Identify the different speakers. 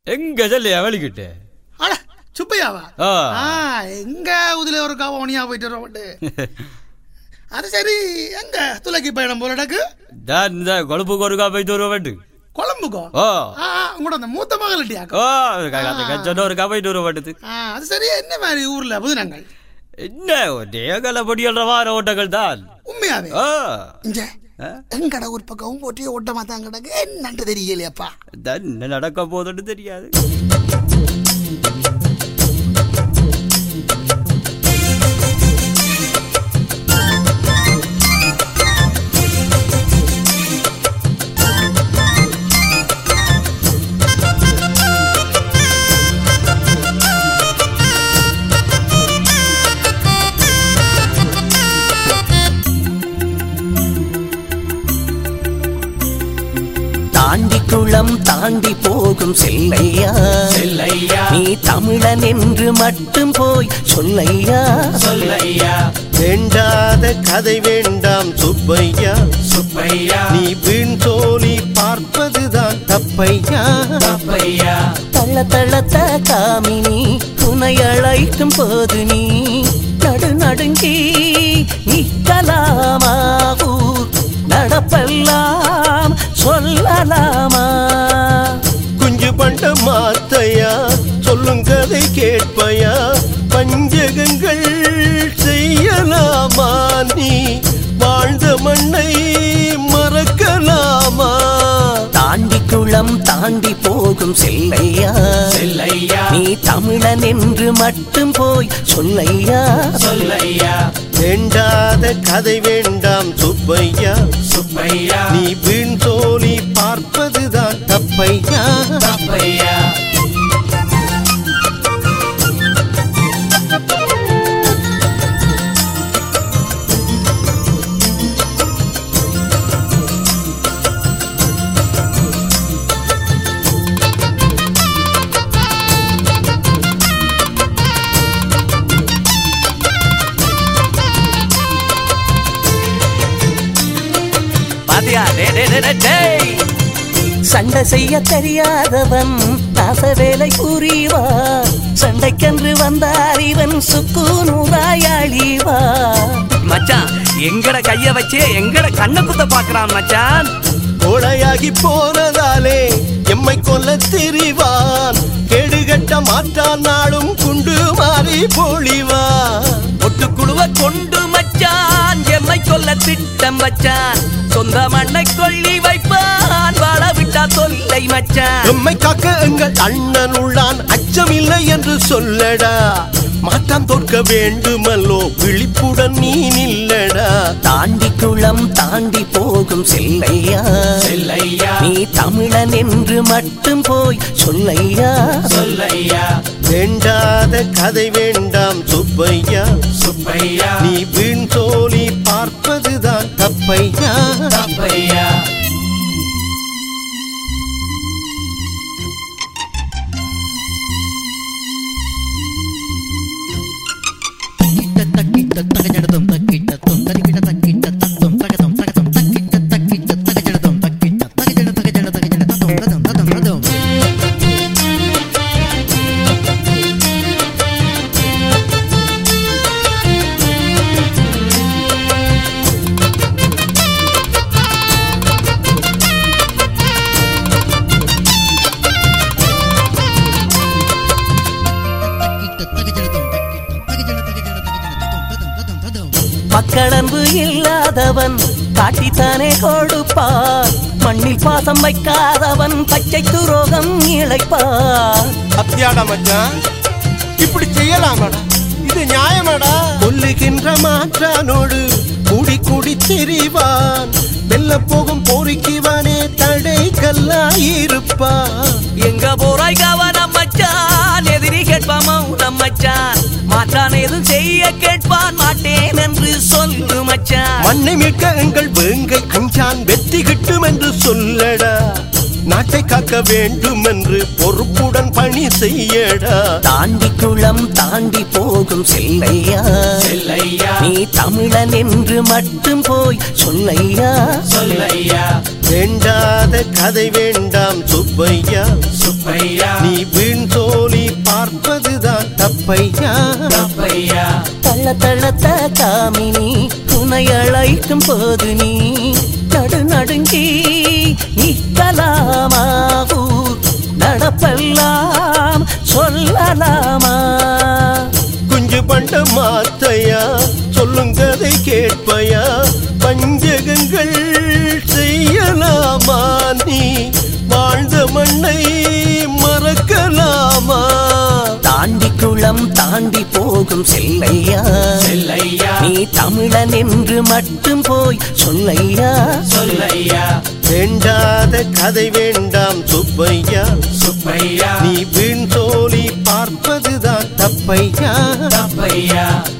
Speaker 1: எங்க சொல்லியா வலிக்கிட்டு
Speaker 2: அட சுப்பையாவா
Speaker 1: ஆ.
Speaker 2: ஆ எங்க உதுல ஒரு கவனியா போயிட்டு வரோம்ட்டு அது சரி எங்க துலக்கி பயணம் போல நடக்கு
Speaker 1: தான் இந்த கொழுப்புக்கு ஒருக்கா போயிட்டு வருவேன்
Speaker 2: கொழம்புக்கோ
Speaker 1: ஓ
Speaker 2: ஆ ஆ, உங்களோட அந்த மூத்த மகளிட்டியாக்கோ
Speaker 1: ஓ அந்த கச்சன ஒருக்கா போயிட்டு வருவேன்
Speaker 2: ஆ அது சரி என்ன மாதிரி ஊர்ல புதுனங்கள்
Speaker 1: என்ன தேகல பொடியல்ற வார ஓட்டங்கள் தான்
Speaker 2: உண்மையாவே
Speaker 1: ஓ
Speaker 2: இங்க
Speaker 1: ஆ?
Speaker 2: எங்கட ஒரு பக்கம் போட்டி ஓட்டமா தான் கிடக்கு என்னன்ட்டு தெரியலையாப்பா
Speaker 1: தான் என்ன நடக்க போதுன்னு தெரியாது
Speaker 3: தாண்டி குளம் தாண்டி போகும் செல்லையா
Speaker 4: செல்லையா
Speaker 3: நீ தமிழன் என்று மட்டும் போய் சொல்லையா
Speaker 4: சொல்லையா
Speaker 5: வேண்டாத கதை வேண்டாம் சுப்பையா
Speaker 4: சுப்பையா
Speaker 5: நீ வீண் தோணி பார்ப்பதுதான் தப்பையா
Speaker 4: தப்பையா
Speaker 3: தள்ள தள்ளத்த காமினி துணை அழைக்கும் போது நீ நடு நடுங்கி நிற்கலாமா ஊர் நடப்பெல்லாம் சொல்லலாமா
Speaker 5: குஞ்சு பண்ட மாத்தையா சொல்லும் கதை கேட்பையா பஞ்சகங்கள் செய்யலாமா நீ வாழ்ந்த மண்ணை மறக்கலாமா
Speaker 3: தாண்டி குளம் தாண்டி போகும் செல்லையா
Speaker 4: செல்லையா
Speaker 3: நீ தமிழன் என்று மட்டும் போய் சொல்லையா
Speaker 4: சொல்லையா
Speaker 5: வேண்டாத கதை வேண்டாம் சுப்பையா
Speaker 4: சுப்பையா
Speaker 5: நீ வீண் தோணி பார்ப்பதுதான் தப்பையா
Speaker 4: தப்பையா
Speaker 3: பாத்தியா டே டே டே, டே டேய் சண்டை செய்ய தெரியாதவன் நாச வேலை புரிவா சண்டைக்கென்று வந்தார் இவன் சுக்கு நூறாயாளிவா
Speaker 6: மச்சான் எங்கட கைய வச்சு எங்கட கண்ண குத்த பாக்குறான் மச்சான்
Speaker 5: கோழையாகி போனதாலே எம்மை கொல்ல தெரிவான் கெடுகட்ட மாற்றான் நாளும் குண்டு மாறி பொழிவான்
Speaker 6: ஒட்டுக்குழுவ கொண்டு மச்சான் எம்மை கொல்ல திட்டம் வச்சான் சொந்த மண்ணை கொள்ளி வைப்பான் வாழ விட்டா தொல்லை மச்சான்
Speaker 5: எம்மை காக்க எங்கள் அண்ணன் உள்ளான் அச்சமில்லை என்று சொல்லடா மாற்றம் தோற்க வேண்டுமல்லோ விழிப்புடன் நீ நில்லடா
Speaker 3: தாண்டி குளம் தாண்டி போகும் செல்லையா
Speaker 4: செல்லையா
Speaker 3: நீ தமிழன் என்று மட்டும் போய் சொல்லையா
Speaker 4: சொல்லையா
Speaker 5: வேண்டாத கதை வேண்டாம் சுப்பையா
Speaker 4: சுப்பையா
Speaker 5: நீ வீண் தோணி பார்ப்பதுதான் தப்பையா
Speaker 4: தப்பையா
Speaker 3: மக்களன்பு இல்லாதவன் காட்டித்தானே கொடுப்பான் மண்ணில் பாசம் வைக்காதவன் பச்சை துரோகம் இழைப்பான்
Speaker 5: அத்தியாடா மச்சான் இப்படி செய்யலாமாடா இது நியாயமாடா கொல்லுகின்ற மாற்றானோடு கூடி கூடி தெரிவான் வெல்ல போகும் போரிக்குவானே தடை கல்லாயிருப்பான்
Speaker 6: எங்க போறாய் கவனம் மச்சான் எதிரி கேட்பான் மௌனம் மச்சான் மாற்றான் எதுவும் செய்ய கேட்பான் மாட்டேன் என்று சொல்லு மச்சான்
Speaker 5: மண்ணை மீட்க எங்கள் வேங்கை அஞ்சான் வெற்றி கிட்டும் என்று சொல்லடா நாட்டை காக்க வேண்டும் என்று பொறுப்புடன் பணி செய்யடா
Speaker 3: தாண்டி குளம் தாண்டி போகும் செல்லையா
Speaker 4: செல்லையா
Speaker 3: நீ தமிழன் என்று மட்டும் போய் சொல்லையா
Speaker 4: சொல்லையா
Speaker 5: வேண்டாத கதை வேண்டாம் சுப்பையா
Speaker 4: சுப்பையா
Speaker 5: நீ
Speaker 3: கேட்கும் போது நீ நடு நடுங்கி நிற்கலாமா ஊர் நடப்பெல்லாம் சொல்லலாமா
Speaker 5: குஞ்சு பண்ட மாத்தையா சொல்லுங்கதை கேட்பையா பஞ்சகங்கள் செய்யலாமா நீ வாழ்ந்த மண்ணை மறக்கலாமா
Speaker 3: தாண்டி குளம் தாண்டி போகும் செல்லையா
Speaker 4: செல்லையா
Speaker 3: நீ தமிழன் என்று மட்டும் போய் சொல்லையா
Speaker 4: சொல்லையா
Speaker 5: வேண்டாத கதை வேண்டாம் சுப்பையா
Speaker 4: சுப்பையா
Speaker 5: நீ வீண் தோழி பார்ப்பதுதான் தப்பையா
Speaker 4: தப்பையா